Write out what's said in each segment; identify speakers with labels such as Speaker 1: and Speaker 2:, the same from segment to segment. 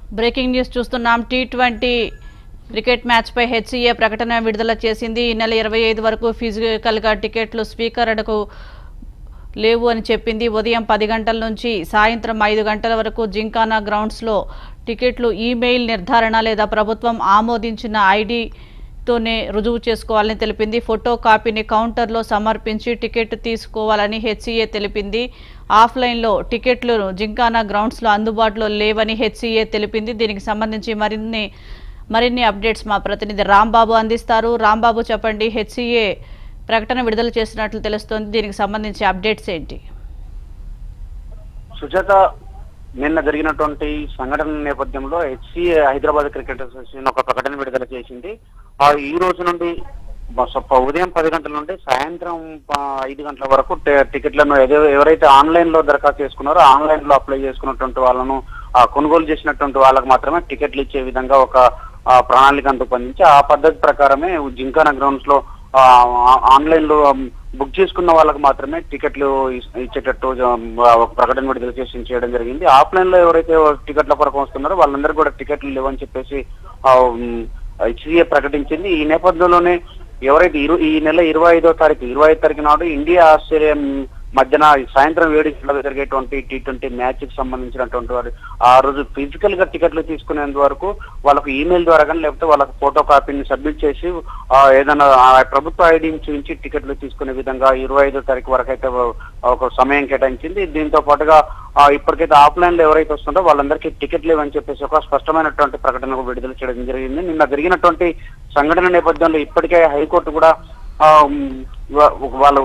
Speaker 1: breaking news చూస్తున్నాం T twenty cricket మ్యాచ్పై HCA ప్రకటన విడుదల చేసింది ఈ నెల ఇరవై ఐదు వరకు ఫిజికల్గా టికెట్లు స్వీకరణకు లేవు అని చెప్పింది ఉదయం పది గంటల నుంచి సాయంత్రం ఐదు గంటల వరకు జింకానా గ్రౌండ్స్లో టికెట్లు ఈమెయిల్ నిర్ధారణ లేదా ప్రభుత్వం ఆమోదించిన ఐడితోనే రుజువు చేసుకోవాలని తెలిపింది ఫోటో కాపీని కౌంటర్లో సమర్పించి టికెట్ తీసుకోవాలని హెచ్సీఏ తెలిపింది ఆఫ్లైన్లో టికెట్లు జింకానా గ్రౌండ్స్లో అందుబాటులో లేవని హెచ్సీఏ తెలిపింది దీనికి సంబంధించి మరిన్ని మరిన్ని అప్డేట్స్ మా ప్రతినిధి రాంబాబు అందిస్తారు రాంబాబు చెప్పండి హెచ్సీఏ ప్రకటన విడుదల చేసినట్లు తెలుస్తోంది దీనికి సంబంధించి అప్డేట్స్ ఏంటి
Speaker 2: సుజాత నిన్న జరిగినటువంటి సంఘటన నేపథ్యంలో హెచ్సిఏ హైదరాబాద్ క్రికెట్ అసోసియేషన్ ఒక ప్రకటన విడుదల చేసింది ఆ ఈ రోజు నుండి బస- ప- ఉదయం పది గంటల నుండి సాయంత్రం ఆ, ఐదు గంటల వరకు టి- టికెట్లను ఎద- ఎవరైతే ఆన్లైన్ లో దరఖాస్తు చేసుకున్నారో ఆన్లైన్ లో అప్లై చేసుకున్నటువంటి వాళ్ళను ఆ, కొనుగోలు చేసినటువంటి వాళ్ళకి మాత్రమే టికెట్లు ఇచ్చే విధంగా ఒక ఆ, ప్రణాళికను రూపొందించి ఆ పద్ధతి ప్రకారమే జింకానా గ్రౌండ్స్ లో ఆ, ఆ- ఆన్లైన్ లో ఉమ్, బుక్ చేసుకున్న వాళ్ళకి మాత్రమే టికెట్లు ఇస్- ఇచ్చేటట్టు ఉమ్, ఒక ప్రకటన విడుదల చేసి చేయడం జరిగింది ఆఫ్లైన్ లో ఎవరైతే టికెట్ల కొరకు వస్తున్నారో వాళ్ళందరూ కూడా టికెట్లు లేవని చెప్పేసి హెచ్సిఏ ప్రకటించింది ఈ నేపథ్యంలోనే ఎవరైతే ఇరు ఈ నెల ఇరవై ఐదో తారీఖు ఇరవై ఐదు తారీఖు నాడు ఇండియా ఆస్ట్రేలియా మ్, మధ్యన సాయంత్రం ఏడు గంటలకు జరిగేటువంటి టీ ట్వంటీ మ్యాచ్ కి సంబంధించినటువంటి వారు ఆ రోజు ఫిజికల్ గా టికెట్లు తీసుకునేంత వరకు వాళ్ళకు ఈమెయిల్ ద్వారా కానీ లేకపోతే వాళ్ళకి ఫోటో కాపీని సబ్మిట్ చేసి ఆ, ఏదైనా ఆ ప్రభుత్వ ఐడిని చూపించి టికెట్లు తీసుకునే విధంగా ఇరవై ఐదో తారీఖు వరకు అయితే ఒక సమయం కేటాయించింది దీంతో పాటుగా ఆ, ఇప్పటికైతే ఆఫ్లైన్ లో ఎవరైతే వస్తుందో వాళ్ళందరికీ టికెట్ లేవని చెప్పేసి ఒక స్పష్టమైనటువంటి ప్రకటన విడుదల చేయడం జరిగింది నిన్న జరిగినటువంటి సంఘటన నేపథ్యంలో ఇప్పటికే హైకోర్టు కూడా ఆ, ఉమ్, వా- వాళ్ళ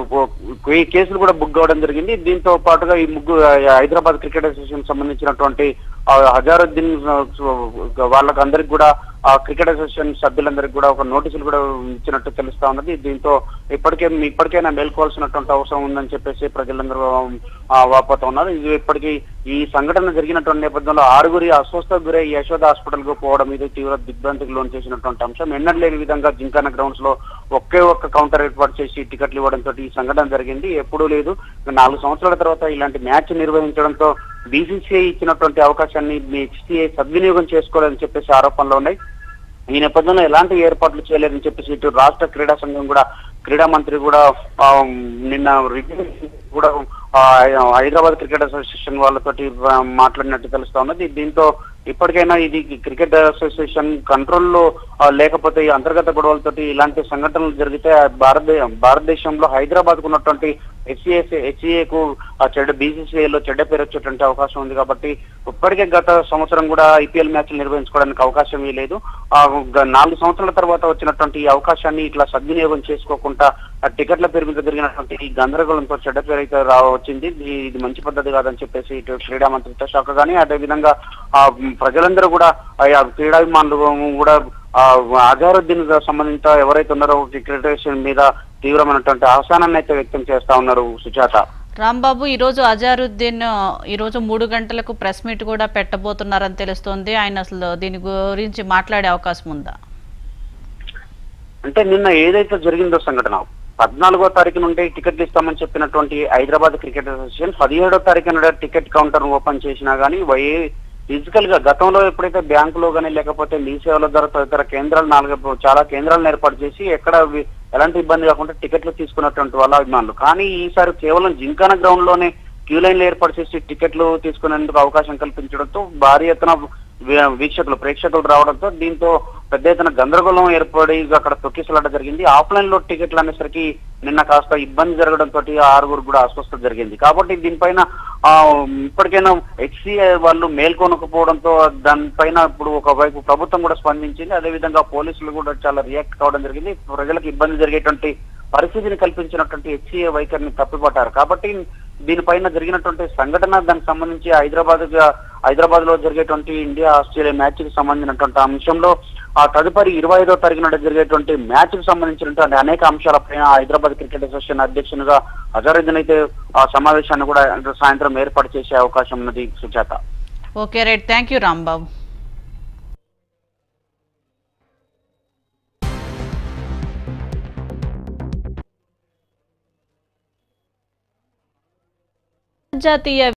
Speaker 2: ఈ కేసులు కూడా బుక్ కావడం జరిగింది దీంతో పాటుగా ఈ ముగ్గు హైదరాబాద్ క్రికెట్ అసోసియేషన్ సంబంధించినటువంటి ఆ, హజారుద్దీన్ ఆ, వాళ్ళకి అందరికి కూడా ఆ క్రికెట్ అసోసియేషన్ సభ్యులందరికీ కూడా ఒక నోటీసులు కూడా ఇచ్చినట్టు తెలుస్తా ఉన్నది దీంతో ఇప్పటికే ఇప్పటికైనా మేల్కోవాల్సినటువంటి అవసరం ఉందని చెప్పేసి ప్రజలందరూ ఆ, వాపోతా ఉన్నారు ఇది ఇప్పటికీ ఈ సంఘటన జరిగినటువంటి నేపథ్యంలో ఆరుగురి అస్వస్థకు గురై యశోద హాస్పిటల్ కు పోవడం ఇది తీవ్ర దిగ్భ్రాంతికి లోన్ చేసినటువంటి అంశం ఎన్నడూ లేని విధంగా జింకానా గ్రౌండ్స్ లో ఒకే ఒక్క కౌంటర్ ఏర్పాటు చేసి టికెట్లు ఇవ్వడంతో ఈ సంఘటన జరిగింది ఎప్పుడూ లేదు నాలుగు సంవత్సరాల తర్వాత ఇలాంటి మ్యాచ్ నిర్వహించడంతో బీసీసీఐ ఇచ్చినటువంటి అవకాశాన్ని హెచ్సీఐ సద్వినియోగం చేసుకోవాలని చెప్పేసి ఆరోపణలు ఉన్నాయి ఈ నేపథ్యంలో ఎలాంటి ఏర్పాట్లు చేయలేదని చెప్పేసి ఇటు రాష్ట్ర క్రీడా సంఘం కూడా క్రీడా మంత్రి కూడా ఆ, నిన్న రివ్యూ కూడా ఆ, హైదరాబాద్ క్రికెట్ అసోసియేషన్ వాళ్ళతోటి ఆ, మాట్లాడినట్టు తెలుస్తా ఉన్నది దీంతో ఇప్పటికైనా ఇది క్రికెట్ అసోసియేషన్ కంట్రోల్లో ఆ, లేకపోతే ఈ అంతర్గత గొడవలతోటి ఇలాంటి సంఘటనలు జరిగితే భారతదే భారతదేశంలో హైదరాబాద్ కు ఉన్నటువంటి హెచ్సిఎస్ హెచ్సిఏకు చెడ్డ బీసీసీఐలో చెడ్డ పేరు వచ్చేటువంటి అవకాశం ఉంది కాబట్టి ఇప్పటికే గత సంవత్సరం కూడా ఐపీఎల్ మ్యాచ్లు నిర్వహించుకోవడానికి అవకాశం లేదు ఆ, గ- నాలుగు సంవత్సరాల తర్వాత వచ్చినటువంటి ఈ అవకాశాన్ని ఇట్లా సద్వినియోగం చేసుకోకుండా ఆ టికెట్ల పేరు మీద జరిగినటువంటి ఈ గందరగోళంతో చెడ్డ పేరు అయితే రా వచ్చింది ఇది- ఇది మంచి పద్ధతి కాదని చెప్పేసి ఇటు క్రీడా మంత్రిత్వ శాఖ కానీ అదే విధంగా ఆ మ్, ప్రజలందరూ కూడా ఆ క్రీడాభిమానులు కూడా ఆ అజారుద్దీన్ సంబంధించిన ఎవరైతే ఉన్నారో క్రికెట్ మీద తీవ్రమైనటువంటి ఆహ్వానాన్ని అయితే వ్యక్తం చేస్తా ఉన్నారు సుజాత
Speaker 1: రాంబాబు ఈరోజు అజారుద్దీన్ ఈరోజు మూడు గంటలకు ప్రెస్ మీట్ కూడా పెట్టబోతున్నారని తెలుస్తోంది ఆయన అసలు దీని గురించి మాట్లాడే అవకాశం ఉందా
Speaker 2: అంటే నిన్న ఏదైతే జరిగిందో సంఘటన పద్నాలుగో తారీఖు నుండి టికెట్లు ఇస్తామని చెప్పినటువంటి హైదరాబాద్ క్రికెట్ అసోసియేషన్ పదిహేడో తారీఖు నుండి టికెట్ కౌంటర్ ఓపెన్ చేసినా గానీ వై ఫిజికల్ గా గతంలో ఎప్పుడైతే బ్యాంకులో కానీ లేకపోతే మీ సేవల ద్వారా తదితర కేంద్రాలు నాలుగు చాలా కేంద్రాలను ఏర్పాటు చేసి ఎక్కడ వి- ఎలాంటి ఇబ్బంది కాకుండా టికెట్లు తీసుకున్నటువంటి వాళ్ళ అభిమానులు కానీ ఈసారి కేవలం జింకానా గ్రౌండ్ లోనే క్యూ లైన్లు ఏర్పాటు చేసి టికెట్లు తీసుకునేందుకు అవకాశం కల్పించడంతో భారీ ఎత్తున వీ- వీక్షకులు ప్రేక్షకులు రావడంతో దీంతో పెద్ద ఎత్తున గందరగోళం ఏర్పడి అక్కడ తొక్కిసలాట జరిగింది ఆఫ్లైన్ లో టికెట్లు అనేసరికి నిన్న కాస్త ఇబ్బంది జరగడంతో ఆరుగురు కూడా అస్వస్థత జరిగింది కాబట్టి దీనిపైన ఆ, ఇప్పటికైనా హెచ్సిఐ వాళ్ళు మేల్కొనకపోవడంతో దానిపైన ఇప్పుడు ఒకవైపు ప్రభుత్వం కూడా స్పందించింది అదేవిధంగా పోలీసులు కూడా చాలా రియాక్ట్ కావడం జరిగింది ప్రజలకు ఇబ్బంది జరిగేటువంటి పరిస్థితిని కల్పించినటువంటి హెచ్సిఏ వైఖరిని తప్పిపట్టారు కాబట్టి దీనిపైన జరిగినటువంటి సంఘటన దానికి సంబంధించి హైదరాబాద్ హైదరాబాద్ లో జరిగేటువంటి ఇండియా ఆస్ట్రేలియా మ్యాచ్ కి సంబంధించినటువంటి అంశంలో ఆ తదుపరి ఇరవై ఐదో తారీఖు నాడు జరిగేటువంటి మ్యాచ్ కి సంబంధించినటువంటి అనేక అంశాలపైన హైదరాబాద్ క్రికెట్ అసోసియేషన్ అధ్యక్షునిగా అజరుద్దీన్ అయితే ఆ సమావేశాన్ని కూడా సాయంత్రం ఏర్పాటు చేసే అవకాశం ఉన్నది Sujatha
Speaker 1: okay right thank you Rambabu జాతీయ